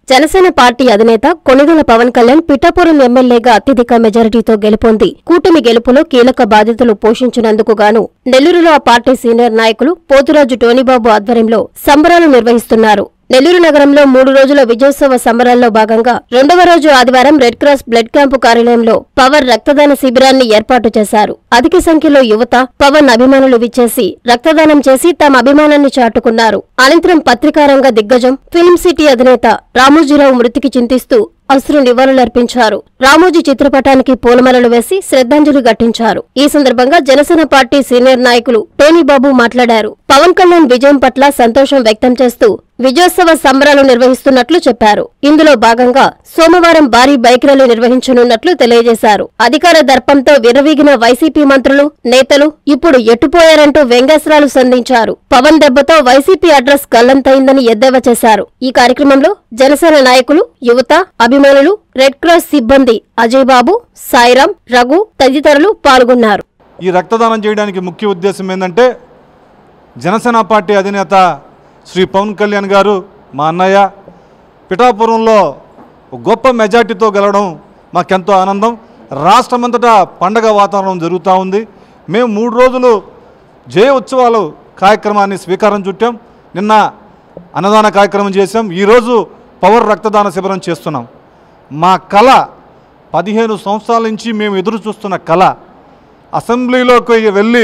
Janasena party అధినేత కొణిదెల పవన్ కళ్యాణ్ పిఠాపురం ఎమ్మెల్యేగా అత్యధిక మెజారిటీతో గెలుపొంది కూటమి గెలుపులో కీలక బాధ్యతలు పోషించినందుకు గాను నెల్లూరులో ఆ పార్టీ సీనియర్ నాయకులు పోతురాజు టోనీబాబు ఆధ్వర్యంలో సంబరాలు నిర్వహిస్తున్నారు నెల్లూరు నగరంలో మూడు రోజుల విజయోత్సవ సంబరాల్లో భాగంగా రెండవ రోజు ఆదివారం రెడ్ క్రాస్ బ్లడ్ క్యాంపు కార్యాలయంలో పవర్ రక్తదాన శిబిరాన్ని ఏర్పాటు చేశారు అధిక సంఖ్యలో యువత పవన్ అభిమానులు విచ్చేసి రక్తదానం చేసి తమ అభిమానాన్ని చాటుకున్నారు అనంతరం పత్రికారంగ దిగ్గజం ఫిల్మ్ సిటీ అధినేత రామోజీరావు మృతికి చింతిస్తూ అశ్రు నివాళులర్పించారు రామోజీ చిత్రపటానికి పూలమాలలు వేసి శ్రద్ధాంజలి ఘటించారు ఈ సందర్భంగా జనసేన పార్టీ సీనియర్ నాయకులు టోనీబాబు మాట్లాడారు పవన్ కళ్యాణ్ విజయం పట్ల సంతోషం వ్యక్తం చేస్తూ విజయోత్సవ సంబరాలు నిర్వహిస్తున్నట్లు చెప్పారు ఇందులో భాగంగా సోమవారం భారీ బైక్ ర్యాలీ నిర్వహించనున్నట్లు తెలియజేశారు అధికార దర్పంతో విర్రవీగిన వైసీపీ మంత్రులు నేతలు ఇప్పుడు ఎట్టుపోయారంటూ వ్యంగ్యాస్త్రాలు సంధించారు పవన్ దెబ్బతో వైసీపీ అడ్రస్ గల్లంతైందని ఎద్దేవా చేశారు ఈ కార్యక్రమంలో జనసేన నాయకులు యువత అభిమానులు రెడ్ క్రాస్ సిబ్బంది అజయ్ బాబు సాయిరాం రఘు తదితరులు పాల్గొన్నారు ఈ రక్తదానం చేయడానికి ముఖ్య ఉద్దేశం ఏంటంటే జనసేన పార్టీ అధినేత శ్రీ పవన్ కళ్యాణ్ గారు మా అన్నయ్య పిఠాపురంలో ఒక గొప్ప మెజార్టీతో గెలవడం మాకెంతో ఆనందం రాష్ట్రమంతటా పండగ వాతావరణం జరుగుతూ ఉంది మేము మూడు రోజులు జయ ఉత్సవాలు కార్యక్రమాన్ని స్వీకారం చుట్టాం నిన్న అన్నదాన కార్యక్రమం చేశాం ఈరోజు పవర్ రక్తదాన శిబిరం చేస్తున్నాం మా కళ పదిహేను సంవత్సరాల నుంచి మేము ఎదురు చూస్తున్న కళ అసెంబ్లీలోకి వెళ్ళి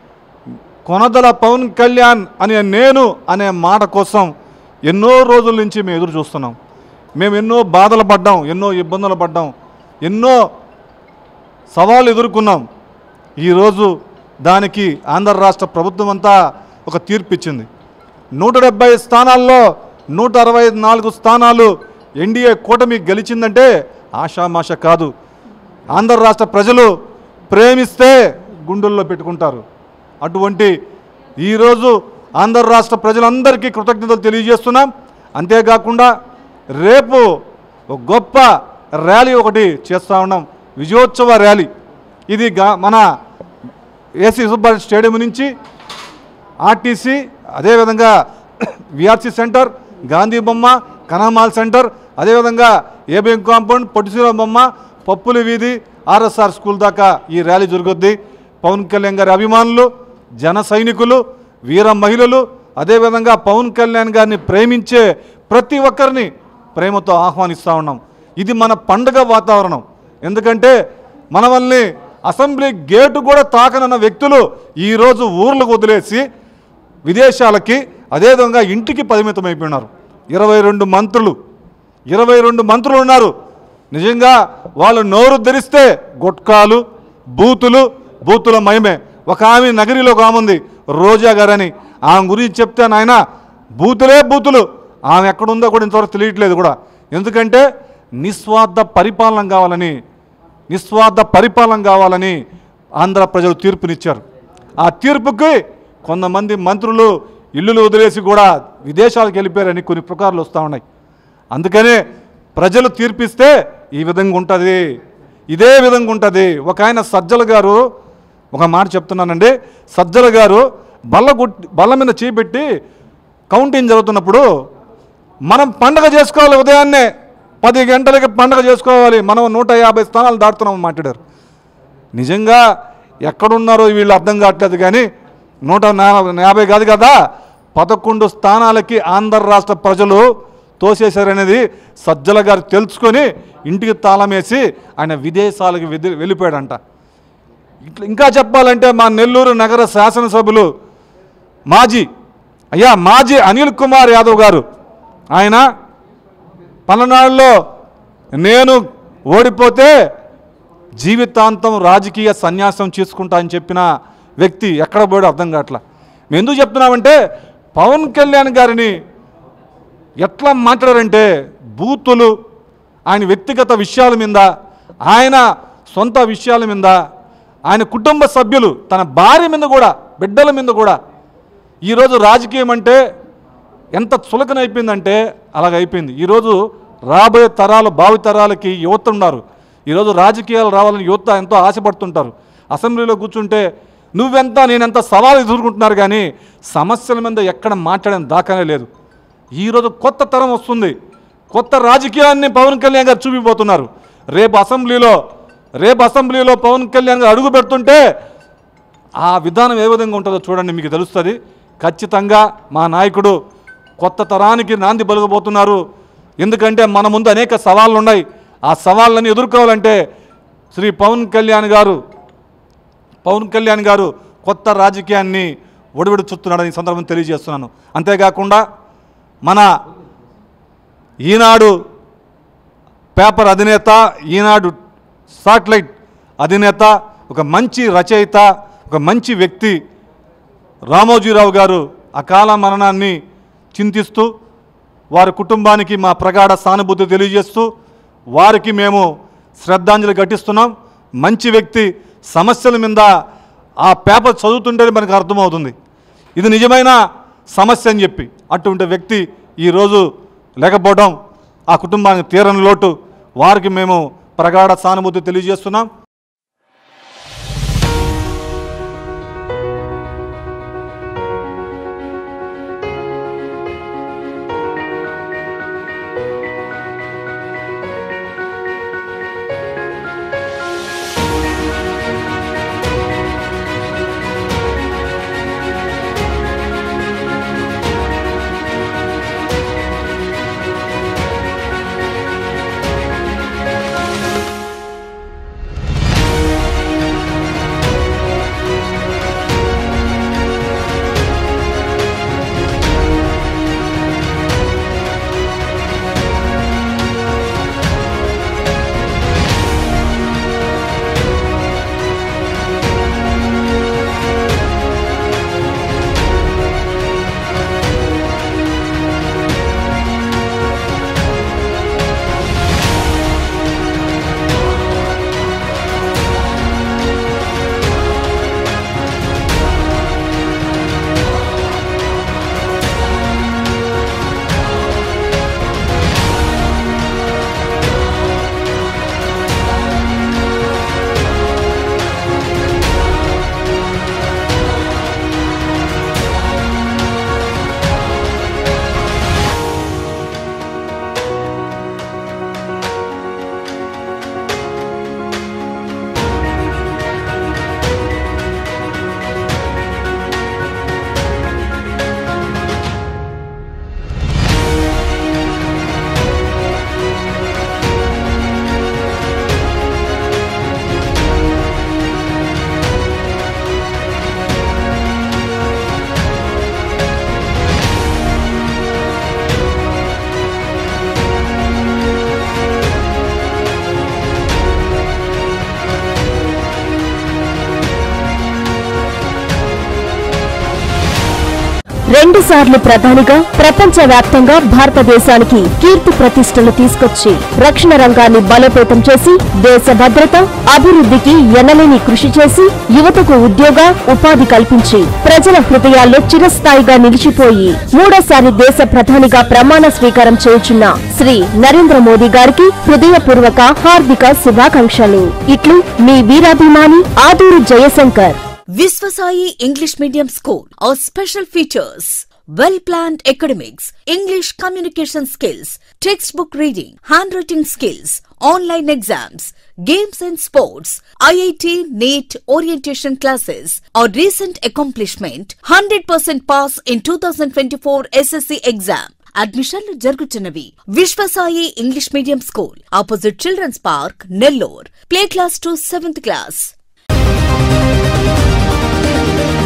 కొనదల పవన్ కళ్యాణ్ అనే నేను అనే మాట కోసం ఎన్నో రోజుల నుంచి మేము ఎదురు చూస్తున్నాం మేము ఎన్నో బాధలు పడ్డాం ఎన్నో ఇబ్బందులు పడ్డాం ఎన్నో సవాళ్ళు ఎదుర్కొన్నాం ఈరోజు దానికి ఆంధ్ర రాష్ట్ర ప్రభుత్వం అంతా ఒక తీర్పు ఇచ్చింది నూట డెబ్బై స్థానాల్లో నూట అరవై నాలుగు స్థానాలు ఎన్డీఏ కూటమి గెలిచిందంటే ఆషామాష కాదు ఆంధ్ర రాష్ట్ర ప్రజలు ప్రేమిస్తే గుండెల్లో పెట్టుకుంటారు అటువంటి ఈరోజు ఆంధ్ర రాష్ట్ర ప్రజలందరికీ కృతజ్ఞతలు తెలియజేస్తున్నాం అంతేకాకుండా రేపు ఒక గొప్ప ర్యాలీ ఒకటి చేస్తూ ఉన్నాం విజయోత్సవ ర్యాలీ ఇది గా మన ఏసీ సుబ్బారెడ్డి స్టేడియం నుంచి ఆర్టీసీ అదేవిధంగా విఆర్సీ సెంటర్ గాంధీ బొమ్మ కనమాల్ సెంటర్ అదేవిధంగా ఏబిఎం కాంపౌండ్ పొట్టిసీరం బొమ్మ పప్పుల వీధి ఆర్ఎస్ఆర్ స్కూల్ దాకా ఈ ర్యాలీ జరుగుద్ది పవన్ కళ్యాణ్ గారి అభిమానులు జన సైనికులు వీర మహిళలు అదేవిధంగా పవన్ కళ్యాణ్ గారిని ప్రేమించే ప్రతి ఒక్కరిని ప్రేమతో ఆహ్వానిస్తూ ఉన్నాం ఇది మన పండుగ వాతావరణం ఎందుకంటే మన వల్ని అసెంబ్లీ గేటు కూడా తాకనన్న వ్యక్తులు ఈరోజు ఊర్లకు వదిలేసి విదేశాలకి అదేవిధంగా ఇంటికి పరిమితమైపోయినారు ఇరవై రెండు మంత్రులు ఇరవై రెండు మంత్రులు ఉన్నారు నిజంగా వాళ్ళు నోరు ధరిస్తే గుట్కాలు బూతులు బూతుల మయమే ఒక ఆమె నగరిలో ఒక ఆమె ఉంది రోజా గారని ఆమె గురించి చెప్తే నాయన బూతులే బూతులు ఆమె ఎక్కడుందో కూడా ఇంతవరకు తెలియట్లేదు కూడా ఎందుకంటే నిస్వార్థ పరిపాలన కావాలని నిస్వార్థ పరిపాలన కావాలని ఆంధ్ర ప్రజలు తీర్పునిచ్చారు ఆ తీర్పుకి కొంతమంది మంత్రులు ఇల్లులు వదిలేసి కూడా విదేశాలకు వెళ్ళిపోయారని కొన్ని పుకార్లు వస్తూ ఉన్నాయి అందుకనే ప్రజలు తీర్పిస్తే ఈ విధంగా ఉంటుంది ఇదే విధంగా ఉంటుంది ఒక ఆయన సజ్జల గారు ఒక మాట చెప్తున్నానండి సజ్జల గారు బల్ల గుట్టి బల్ల మీద చేపెట్టి కౌంటింగ్ జరుగుతున్నప్పుడు మనం పండగ చేసుకోవాలి ఉదయాన్నే పది గంటలకి పండగ చేసుకోవాలి మనం నూట యాభై స్థానాలు దాటుతున్నాం అని మాట్లాడారు నిజంగా ఎక్కడున్నారో వీళ్ళు అర్థం కావట్లేదు కానీ నూట నా- యాభై కాదు కదా పదకొండు స్థానాలకి ఆంధ్ర రాష్ట్ర ప్రజలు తోసేశారనేది సజ్జల గారు తెలుసుకొని ఇంటికి తాళం వేసి ఆయన విదేశాలకు వెది- వెళ్ళిపోయాడంట ఇట్లా ఇంకా చెప్పాలంటే మా నెల్లూరు నగర శాసనసభ్యులు మాజీ అయ్యా మాజీ అనిల్ కుమార్ యాదవ్ గారు ఆయన పలనాడులో నేను ఓడిపోతే జీవితాంతం రాజకీయ సన్యాసం చేసుకుంటా అని చెప్పిన వ్యక్తి ఎక్కడ పోయాడో అర్థం కావట్లా మేము ఎందుకు చెప్తున్నామంటే పవన్ కళ్యాణ్ గారిని ఎట్లా మాట్లాడారంటే బూతులు ఆయన వ్యక్తిగత విషయాల మీద ఆయన సొంత విషయాల మీద ఆయన కుటుంబ సభ్యులు తన భార్య మీద కూడా బిడ్డల మీద కూడా ఈరోజు రాజకీయం అంటే ఎంత చులకనైపోయిందంటే అలాగైపోయింది ఈరోజు రాబోయే తరాలు భావి తరాలకి యువత ఉన్నారు ఈరోజు రాజకీయాలు రావాలని యువత ఎంతో ఆశపడుతుంటారు అసెంబ్లీలో కూర్చుంటే నువ్వెంత నేనెంత సవాలు ఎదుర్కొంటున్నారు కానీ సమస్యల మీద ఎక్కడ మాట్లాడిన దాకానే లేదు ఈరోజు కొత్త తరం వస్తుంది కొత్త రాజకీయాన్ని పవన్ కళ్యాణ్ గారు చూపిపోతున్నారు రేపు అసెంబ్లీలో రేపు అసెంబ్లీలో పవన్ కళ్యాణ్ గారు అడుగు పెడుతుంటే ఆ విధానం ఏ విధంగా ఉంటుందో చూడండి మీకు తెలుస్తుంది ఖచ్చితంగా మా నాయకుడు కొత్త తరానికి నాంది పలుకబోతున్నారు ఎందుకంటే మన ముందు అనేక సవాళ్ళు ఉన్నాయి ఆ సవాళ్ళని ఎదుర్కోవాలంటే శ్రీ పవన్ కళ్యాణ్ గారు పవన్ కళ్యాణ్ గారు కొత్త రాజకీయాన్ని ఒడివిడి చుస్తున్నాడని ఈ సందర్భం తెలియజేస్తున్నాను అంతేకాకుండా మన ఈనాడు పేపర్ అధినేత ఈనాడు సాటిలైట్ అధినేత ఒక మంచి రచయిత ఒక మంచి వ్యక్తి రామోజీరావు గారు అకాల మరణాన్ని చింతిస్తూ వారి కుటుంబానికి మా ప్రగాఢ సానుభూతి తెలియజేస్తూ వారికి మేము శ్రద్ధాంజలి ఘటిస్తున్నాం మంచి వ్యక్తి సమస్యల మీద ఆ పేపర్ చదువుతుంటేనే మనకు అర్థమవుతుంది ఇది నిజమైన సమస్య అని చెప్పి అటువంటి వ్యక్తి ఈరోజు లేకపోవడం ఆ కుటుంబానికి తీరని లోటు వారికి మేము ప్రగాఢ సానుభూతి తెలియజేస్తున్నాం రెండు సార్లు ప్రధానిగా ప్రపంచ వ్యాప్తంగా భారతదేశానికి కీర్తి ప్రతిష్టలు తీసుకొచ్చి రక్షణ రంగాన్ని బలోపేతం చేసి దేశ భద్రత అభివృద్ధికి ఎనలేని కృషి చేసి యువతకు ఉద్యోగ ఉపాధి కల్పించి ప్రజల హృదయాల్లో చిరస్థాయిగా నిలిచిపోయి మూడోసారి దేశ ప్రధానిగా ప్రమాణ స్వీకారం చేయుచున్న శ్రీ నరేంద్ర మోదీ గారికి హృదయపూర్వక హార్దిక శుభాకాంక్షలు ఇట్లు మీ వీరాభిమాని Aduru Jayashankar Visvasai English Medium School. Our special features well planned academics, English communication skills, textbook reading, handwriting skills, online exams, games and sports, IIT NEET orientation classes. Our recent accomplishment 100% pass in 2024 SSC exam. అడ్మిషన్లు జరుగుతున్నవి Vishwasai English medium school opposite children's park Nellore play class to seventh class